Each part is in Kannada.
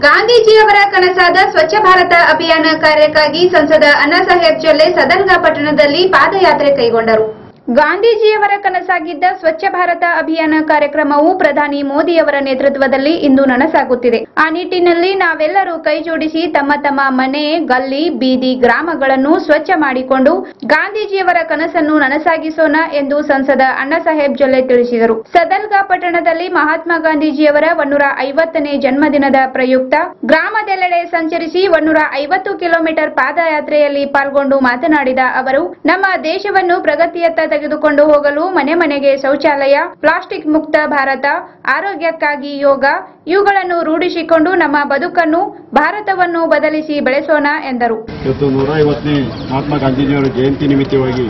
ಗಾಂಧೀಜಿಯವರ ಕನಸಾದ ಸ್ವಚ್ಛ ಭಾರತ ಅಭಿಯಾನ ಕಾರ್ಯಕ್ಕಾಗಿ ಸಂಸದ ಅಣ್ಣಾಸಾಹೇಬ್ ಜೊಲ್ಲೆ ಸದರ್ಗ ಪಟ್ಟಣದಲ್ಲಿ ಪಾದಯಾತ್ರೆ ಕೈಗೊಂಡರು ಗಾಂಧೀಜಿಯವರ ಕನಸಾಗಿದ್ದ ಸ್ವಚ್ಛ ಭಾರತ ಅಭಿಯಾನ ಕಾರ್ಯಕ್ರಮವು ಪ್ರಧಾನಿ ಮೋದಿಯವರ ನೇತೃತ್ವದಲ್ಲಿ ಇಂದು ನನಸಾಗುತ್ತಿದೆ ಆ ನಿಟ್ಟಿನಲ್ಲಿ ನಾವೆಲ್ಲರೂ ಕೈಜೋಡಿಸಿ ತಮ್ಮ ತಮ್ಮ ಮನೆ ಗಲ್ಲಿ ಬೀದಿ ಗ್ರಾಮಗಳನ್ನು ಸ್ವಚ್ಛ ಮಾಡಿಕೊಂಡು ಗಾಂಧೀಜಿಯವರ ಕನಸನ್ನು ನನಸಾಗಿಸೋಣ ಎಂದು ಸಂಸದ ಅಣ್ಣಾಸಾಹೇಬ್ ಜೊಲ್ಲೆ ತಿಳಿಸಿದರು ಸದಲ್ಗಾ ಪಟ್ಟಣದಲ್ಲಿ ಮಹಾತ್ಮ ಗಾಂಧೀಜಿಯವರ ಒನ್ನೂರ ಐವತ್ತನೇ ಜನ್ಮದಿನದ ಪ್ರಯುಕ್ತ ಗ್ರಾಮದೆಲ್ಲೆಡೆ ಸಂಚರಿಸಿ ಒನ್ನೂರ ಐವತ್ತು ಕಿಲೋಮೀಟರ್ ಪಾದಯಾತ್ರೆಯಲ್ಲಿ ಪಾಲ್ಗೊಂಡು ಮಾತನಾಡಿದ ಅವರು ನಮ್ಮ ದೇಶವನ್ನು ಪ್ರಗತಿಯತ್ತ ತೆಗೆದುಕೊಂಡು ಹೋಗಲು ಮನೆ ಮನೆಗೆ ಶೌಚಾಲಯ ಪ್ಲಾಸ್ಟಿಕ್ ಮುಕ್ತ ಭಾರತ ಆರೋಗ್ಯಕ್ಕಾಗಿ ಯೋಗ ಇವುಗಳನ್ನು ರೂಢಿಸಿಕೊಂಡು ನಮ್ಮ ಬದುಕನ್ನು ಭಾರತವನ್ನು ಬದಲಿಸಿ ಬೆಳೆಸೋಣ ಎಂದರು ಇವತ್ತು ನೂರ ಐವತ್ತನೇ ಮಹಾತ್ಮ ಗಾಂಧೀಜಿಯವರ ಜಯಂತಿ ನಿಮಿತ್ತವಾಗಿ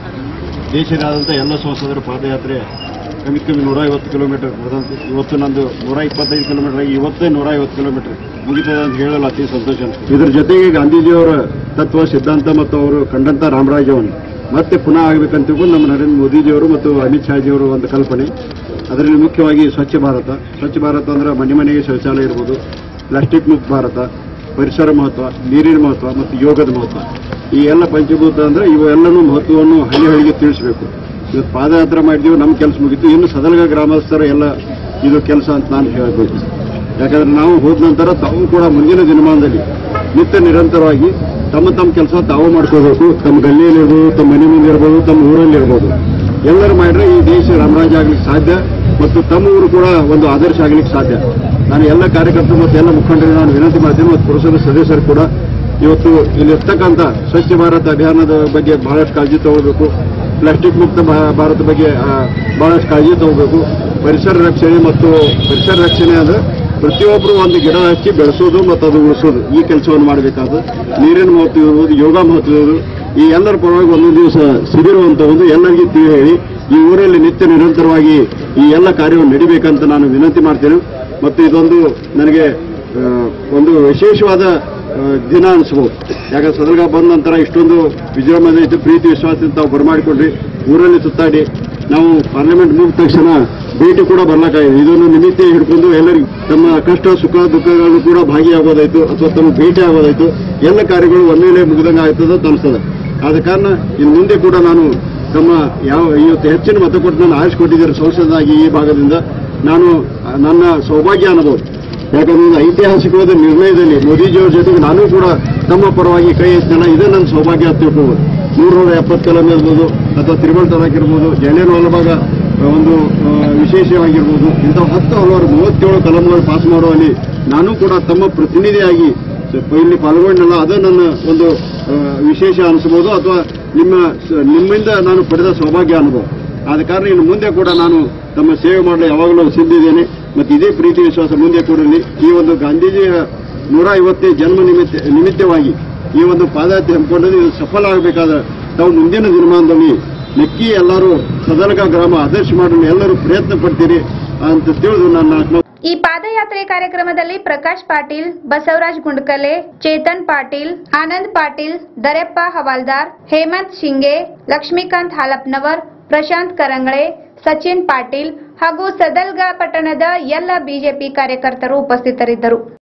ದೇಶದಾದ್ಯಂತ ಎಲ್ಲ ಸಂಸದರ ಪಾದಯಾತ್ರೆ ಕಮ್ಮಿ ಕಮ್ಮಿ ನೂರ ಐವತ್ತು ಕಿಲೋಮೀಟರ್ ನಡೆದಂತೆ ಇವತ್ತು ನಂದು ನೂರ ಇಪ್ಪತ್ತೈದು ಕಿಲೋಮೀಟರ್ ಆಗಿ ಇವತ್ತೇ ನೂರ ಐವತ್ತು ಕಿಲೋಮೀಟರ್ ಮುಗಿತದೆ ಅಂತ ಹೇಳಲು ಅತಿ ಸಂತೋಷ ಅನಿಸ್ತು ಇದರ ಜೊತೆಗೆ ಗಾಂಧೀಜಿಯವರ ತತ್ವ ಸಿದ್ಧಾಂತ ಮತ್ತು ಅವರು ಕಂಡಂತ ರಾಮರಾಜ್ಯವನ್ನು ಮತ್ತೆ ಪುನಃ ಆಗಬೇಕಂತ ತಿಳ್ಕೊಂಡು ನಮ್ಮ ನರೇಂದ್ರ ಮೋದಿಜಿಯವರು ಮತ್ತು ಅಮಿತ್ ಶಾಜಿಯವರು ಒಂದು ಕಲ್ಪನೆ ಅದರಲ್ಲಿ ಮುಖ್ಯವಾಗಿ ಸ್ವಚ್ಛ ಭಾರತ ಸ್ವಚ್ಛ ಭಾರತ ಅಂದ್ರೆ ಮನೆ ಮನೆಗೆ ಶೌಚಾಲಯ ಇರ್ಬೋದು ಪ್ಲಾಸ್ಟಿಕ್ ಮುಕ್ತ ಭಾರತ ಪರಿಸರ ಮಹತ್ವ ನೀರಿನ ಮಹತ್ವ ಮತ್ತು ಯೋಗದ ಮಹತ್ವ ಈ ಎಲ್ಲ ಪಂಚಭೂತ ಅಂದ್ರೆ ಇವೆಲ್ಲನೂ ಮಹತ್ವವನ್ನು ಹಳ್ಳಿ ಹಳ್ಳಿಗೆ ತಿಳಿಸಬೇಕು ಇವತ್ತು ಪಾದಯಾತ್ರೆ ಮಾಡಿದೀವಿ ನಮ್ಮ ಕೆಲಸ ಮುಗಿತು ಇನ್ನು ಸದಲ್ಗ ಗ್ರಾಮಸ್ಥರ ಎಲ್ಲ ಇದು ಕೆಲಸ ಅಂತ ನಾನು ಹೇಳಬೇಕು ಯಾಕಂದ್ರೆ ನಾವು ಹೋದ ನಂತರ ತಾವು ಕೂಡ ಮುಂದಿನ ದಿನಮಾನದಲ್ಲಿ ನಿತ್ಯ ನಿರಂತರವಾಗಿ ತಮ್ಮ ತಮ್ಮ ಕೆಲಸ ತಾವು ಮಾಡ್ಕೋಬೇಕು ತಮ್ಮ ಗಲ್ಲಿಯಲ್ಲಿ ಇರ್ಬೋದು ತಮ್ಮ ಮನೆ ಮುಂದೆ ಇರ್ಬೋದು ತಮ್ಮ ಊರಲ್ಲಿ ಇರ್ಬೋದು ಎಲ್ಲರೂ ಮಾಡಿದ್ರೆ ಈ ದೇಶ ರಾಮರಾಜ್ಯ ಆಗ್ಲಿಕ್ಕೆ ಸಾಧ್ಯ ಮತ್ತು ತಮ್ಮ ಊರು ಕೂಡ ಒಂದು ಆದರ್ಶ ಆಗ್ಲಿಕ್ಕೆ ಸಾಧ್ಯ ನಾನು ಎಲ್ಲ ಕಾರ್ಯಕರ್ತರು ಮತ್ತು ಎಲ್ಲ ಮುಖಂಡರಿಗೆ ನಾನು ವಿನಂತಿ ಮಾಡ್ತೀನಿ ಮತ್ತು ಪುರಸಭೆ ಸದಸ್ಯರು ಕೂಡ ಇವತ್ತು ಇಲ್ಲಿರ್ತಕ್ಕಂಥ ಸ್ವಚ್ಛ ಭಾರತ ಅಭಿಯಾನದ ಬಗ್ಗೆ ಬಹಳಷ್ಟು ಕಾಳಜಿ ತಗೊಳ್ಬೇಕು ಪ್ಲಾಸ್ಟಿಕ್ ಮುಕ್ತ ಭಾ- ಭಾರತ ಬಗ್ಗೆ ಆ, ಬಹಳಷ್ಟು ಕಾಳಜಿ ತಗೋಬೇಕು ಪರಿಸರ ರಕ್ಷಣೆ ಮತ್ತು ಪರಿಸರ ರಕ್ಷಣೆ ಅಂದ್ರೆ ಪ್ರತಿಯೊಬ್ಬರು ಒಂದು ಗಿಡ ಹಚ್ಚಿ ಬೆಳೆಸೋದು ಮತ್ತು ಅದು ಉಳಿಸೋದು ಈ ಕೆಲಸವನ್ನು ಮಾಡಬೇಕಾದ ನೀರಿನ ಮಹತ್ವ ಇರ್ಬೋದು ಯೋಗ ಮಹತ್ವ ಇರ್ಬೋದು ಈ ಎಲ್ಲರ ಪರವಾಗಿ ಒಂದೊಂದು ದಿವಸ ಶಿಬಿರ ಅಂತ ಒಂದು ಎಲ್ಲರಿಗೂ ತಿಳಿ ಹೇಳಿ ಈ ಊರಲ್ಲಿ ನಿತ್ಯ ನಿರಂತರವಾಗಿ ಈ ಎಲ್ಲ ಕಾರ್ಯವನ್ನು ನಡಿಬೇಕಂತ ನಾನು ವಿನಂತಿ ಮಾಡ್ತೇನೆ ಮತ್ತು ಇದೊಂದು ನನಗೆ ಆ, ಒಂದು ವಿಶೇಷವಾದ ಆ, ದಿನ ಅನಿಸ್ಬೋದು ಯಾಕಂದ್ರೆ ಸದರ್ಗ ಬಂದ ನಂತರ ಇಷ್ಟೊಂದು ವಿಜೃಂಭಣೆ ಇತ್ತು ಪ್ರೀತಿ ವಿಶ್ವಾಸದಿಂದ ತಾವು ಬರಮಾಡಿಕೊಂಡ್ರಿ ಊರಲ್ಲಿ ಸುತ್ತಾಡಿ ನಾವು ಪಾರ್ಲಿಮೆಂಟ್ ಮುಗಿದ ತಕ್ಷಣ ಭೇಟಿ ಕೂಡ ಬರ್ಲಕ್ಕಾಗಿದೆ ಇದನ್ನು ನಿಮಿತ್ತ ಹಿಡ್ಕೊಂಡು ಎಲ್ಲರಿಗೂ ತಮ್ಮ ಕಷ್ಟ ಸುಖ ದುಃಖಗಳು ಕೂಡ ಭಾಗಿಯಾಗೋದಾಯ್ತು ಅಥವಾ ತಮ್ಮ ಭೇಟಿ ಆಗೋದಾಯ್ತು ಎಲ್ಲ ಕಾರ್ಯಗಳು ಒಂದೇ ಮುಗಿದಂಗೆ ಆಗ್ತದೆ ಅಂತ ಅನ್ಸ್ತದೆ ಆದ ಕಾರಣ ಇನ್ನು ಮುಂದೆ ಕೂಡ ನಾನು ತಮ್ಮ ಯಾವ ಇವತ್ತು ಹೆಚ್ಚಿನ ಮತ ಕೊಟ್ಟು ನಾನು ಆರಿಸಿಕೊಟ್ಟಿದ್ದಾರೆ ಸಂಸದನಾಗಿ ಈ ಭಾಗದಿಂದ ನಾನು ಆ, ನನ್ನ ಸೌಭಾಗ್ಯ ಅನ್ನಬಹುದು ಯಾಕಂದ್ರೆ ಒಂದು ಐತಿಹಾಸಿಕವಾದ ನಿರ್ಣಯದಲ್ಲಿ ಮೋದಿಜಿಯವರ ಜೊತೆಗೆ ನಾನು ಕೂಡ ತಮ್ಮ ಪರವಾಗಿ ಕೈ ಎತ್ತಿಲ್ಲ ಇದೇ ನನ್ನ ಸೌಭಾಗ್ಯ ಅಂತ ತಿಳ್ಕೊಬೋದು ನೂರ ಎಪ್ಪತ್ತು ಕಲಂ ಇರ್ಬೋದು ಅಥವಾ ತ್ರಿಬಲ್ ತಲಾಕ್ ಇರ್ಬೋದು ಜಲಿಯನ್ ವಾಲಬಾಗ ಒಂದು ಆ, ವಿಶೇಷವಾಗಿರ್ಬೋದು ಇಂಥ ಹತ್ತು ಹಲವಾರು ಮೂವತ್ತೇಳು ಕಲಂಗಳು ಪಾಸ್ ಮಾಡುವಲ್ಲಿ ನಾನು ಕೂಡ ತಮ್ಮ ಪ್ರತಿನಿಧಿಯಾಗಿ ಸ್ವಲ್ಪ ಇಲ್ಲಿ ಪಾಲ್ಗೊಂಡಲ್ಲ ಅದು ನನ್ನ ಒಂದು ಆ, ವಿಶೇಷ ಅನಿಸ್ಬೋದು ಅಥವಾ ನಿಮ್ಮ ಸ- ನಿಮ್ಮಿಂದ ನಾನು ಪಡೆದ ಸೌಭಾಗ್ಯ ಅನುಭವ ಆದ ಕಾರಣ ಇನ್ನು ಮುಂದೆ ಕೂಡ ನಾನು ತಮ್ಮ ಸೇವೆ ಮಾಡಲು ಯಾವಾಗಲೂ ಸಿದ್ಧಿದ್ದೇನೆ ಮತ್ತು ಇದೇ ಪ್ರೀತಿ ವಿಶ್ವಾಸ ಮುಂದೆ ಕೂಡಲಿ ಈ ಒಂದು ಗಾಂಧೀಜಿಯ ನೂರ ಐವತ್ತನೇ ಜನ್ಮ ನಿಮಿತ್ತ ನಿಮಿತ್ತವಾಗಿ ಈ ಒಂದು ಪಾದಯಾತ್ರೆ ಹಮ್ಮಿಕೊಂಡದ್ದು ಇದು ಸಫಲ ಆಗಬೇಕಾದ ತಾವು ಮುಂದಿನ ದಿನಮಾನದಲ್ಲಿ ನಕ್ಕಿ ಎಲ್ಲರೂ ಸದಲಗ ಗ್ರಾಮ ಆದರ್ಶ ಮಾಡಲು ಎಲ್ಲರೂ ಪ್ರಯತ್ನ ಪಡ್ತೀರಿ ಅಂತ ತಿಳಿದು ನನ್ನ ನಾಲ್ಕು ಈ ಪಾದಯಾತ್ರೆ ಕಾರ್ಯಕ್ರಮದಲ್ಲಿ ಪ್ರಕಾಶ್ ಪಾಟೀಲ್ ಬಸವರಾಜ್ ಗುಂಡ್ಕಲೆ ಚೇತನ್ ಪಾಟೀಲ್ ಆನಂದ್ ಪಾಟೀಲ್ ದರೆಪ್ಪ ಹವಾಲ್ದಾರ್ ಹೇಮಂತ್ ಶಿಂಗೆ ಲಕ್ಷ್ಮೀಕಾಂತ್ ಹಾಲಪ್ನವರ್ ಪ್ರಶಾಂತ್ ಕರಂಗಳೆ ಸಚಿನ್ ಪಾಟೀಲ್ ಹಾಗೂ ಸದಲ್ಗಾ ಪಟ್ಟಣದ ಎಲ್ಲ ಬಿಜೆಪಿ ಕಾರ್ಯಕರ್ತರು ಉಪಸ್ಥಿತರಿದ್ದರು